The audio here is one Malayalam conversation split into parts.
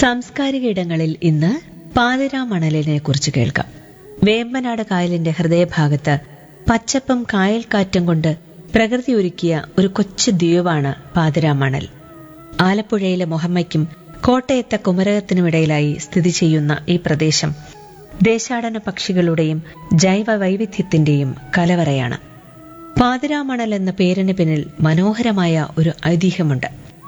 സാംസ്കാരിക ഇടങ്ങളിൽ ഇന്ന് പാതിരാ മണലിനെ കുറിച്ച് കേൾക്കാം വേമ്പനാട് കായലിന്റെ ഹൃദയഭാഗത്ത് പച്ചപ്പും കായൽക്കാറ്റും കൊണ്ട് പ്രകൃതി ഒരുക്കിയ ഒരു കൊച്ചു ദ്വീപാണ് പാതിരാ മണൽ ആലപ്പുഴയിലെ മൊഹമ്മയ്ക്കും കോട്ടയത്തെ കുമരകത്തിനുമിടയിലായി സ്ഥിതി ചെയ്യുന്ന ഈ പ്രദേശം ദേശാടന പക്ഷികളുടെയും ജൈവ വൈവിധ്യത്തിന്റെയും കലവറയാണ് പാതിരാമണൽ എന്ന പേരിന് പിന്നിൽ മനോഹരമായ ഒരു ഐതിഹ്യമുണ്ട്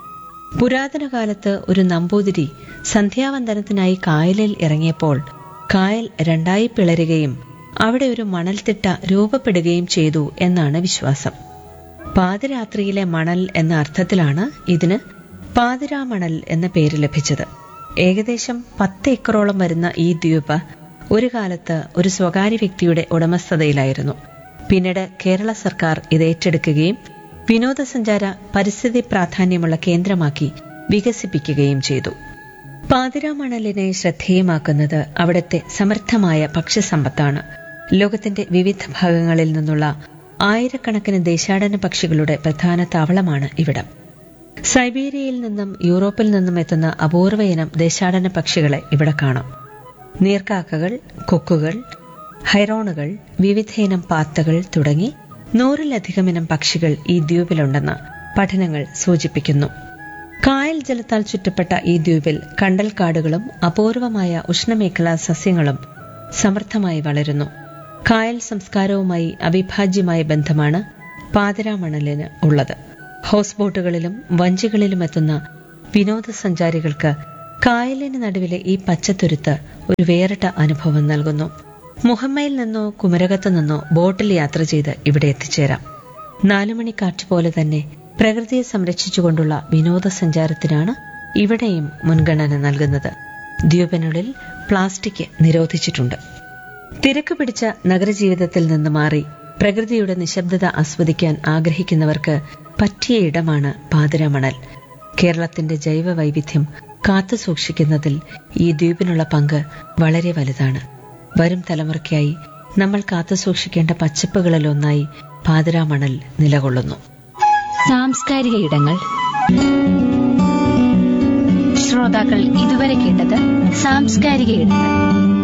പുരാതന കാലത്ത് ഒരു നമ്പൂതിരി സന്ധ്യാവന്ദനത്തിനായി കായലിൽ ഇറങ്ങിയപ്പോൾ കായൽ രണ്ടായി പിളരുകയും അവിടെ ഒരു മണൽത്തിട്ട രൂപപ്പെടുകയും ചെയ്തു എന്നാണ് വിശ്വാസം പാതിരാത്രിയിലെ മണൽ എന്ന അർത്ഥത്തിലാണ് ഇതിന് പാതിരാമണൽ എന്ന പേര് ലഭിച്ചത് ഏകദേശം പത്ത് ഏക്കറോളം വരുന്ന ഈ ദ്വീപ് ഒരു കാലത്ത് ഒരു സ്വകാര്യ വ്യക്തിയുടെ ഉടമസ്ഥതയിലായിരുന്നു പിന്നീട് കേരള സർക്കാർ ഇത് ഏറ്റെടുക്കുകയും വിനോദസഞ്ചാര പരിസ്ഥിതി പ്രാധാന്യമുള്ള കേന്ദ്രമാക്കി വികസിപ്പിക്കുകയും ചെയ്തു പാതിരാമണലിനെ ശ്രദ്ധേയമാക്കുന്നത് അവിടുത്തെ സമൃദ്ധമായ ഭക്ഷ്യസമ്പത്താണ് ലോകത്തിന്റെ വിവിധ ഭാഗങ്ങളിൽ നിന്നുള്ള ആയിരക്കണക്കിന് ദേശാടന പക്ഷികളുടെ പ്രധാന താവളമാണ് ഇവിടം സൈബീരിയയിൽ നിന്നും യൂറോപ്പിൽ നിന്നും എത്തുന്ന അപൂർവ ഇനം ദേശാടന പക്ഷികളെ ഇവിടെ കാണാം നീർക്കാക്കകൾ കൊക്കുകൾ ഹൈറോണുകൾ വിവിധയിനം പാത്തകൾ തുടങ്ങി നൂറിലധികം ഇനം പക്ഷികൾ ഈ ദ്വീപിലുണ്ടെന്ന് പഠനങ്ങൾ സൂചിപ്പിക്കുന്നു കായൽ ജലത്താൽ ചുറ്റപ്പെട്ട ഈ ദ്വീപിൽ കണ്ടൽക്കാടുകളും അപൂർവമായ ഉഷ്ണമേഖലാ സസ്യങ്ങളും സമൃദ്ധമായി വളരുന്നു കായൽ സംസ്കാരവുമായി അവിഭാജ്യമായ ബന്ധമാണ് പാതിരാമണലിന് ഉള്ളത് ഹൗസ് ബോട്ടുകളിലും വഞ്ചികളിലും എത്തുന്ന വിനോദസഞ്ചാരികൾക്ക് കായലിന് നടുവിലെ ഈ പച്ചത്തുരുത്ത് ഒരു വേറിട്ട അനുഭവം നൽകുന്നു മുഹമ്മയിൽ നിന്നോ കുമരകത്തു നിന്നോ ബോട്ടിൽ യാത്ര ചെയ്ത് ഇവിടെ എത്തിച്ചേരാം നാലുമണിക്കാറ്റ് പോലെ തന്നെ പ്രകൃതിയെ സംരക്ഷിച്ചുകൊണ്ടുള്ള വിനോദസഞ്ചാരത്തിനാണ് ഇവിടെയും മുൻഗണന നൽകുന്നത് ദ്വീപിനുള്ളിൽ പ്ലാസ്റ്റിക് നിരോധിച്ചിട്ടുണ്ട് തിരക്ക് പിടിച്ച നഗരജീവിതത്തിൽ നിന്ന് മാറി പ്രകൃതിയുടെ നിശബ്ദത ആസ്വദിക്കാൻ ആഗ്രഹിക്കുന്നവർക്ക് പറ്റിയ ഇടമാണ് പാതിരമണൽ കേരളത്തിന്റെ ജൈവ വൈവിധ്യം കാത്തു സൂക്ഷിക്കുന്നതിൽ ഈ ദ്വീപിനുള്ള പങ്ക് വളരെ വലുതാണ് വരും തലമുറയ്ക്കായി നമ്മൾ കാത്തു സൂക്ഷിക്കേണ്ട പച്ചപ്പുകളിലൊന്നായി പാതിരാമണൽ നിലകൊള്ളുന്നു സാംസ്കാരിക ഇടങ്ങൾ ശ്രോതാക്കൾ ഇതുവരെ കേട്ടത് സാംസ്കാരിക ഇടങ്ങൾ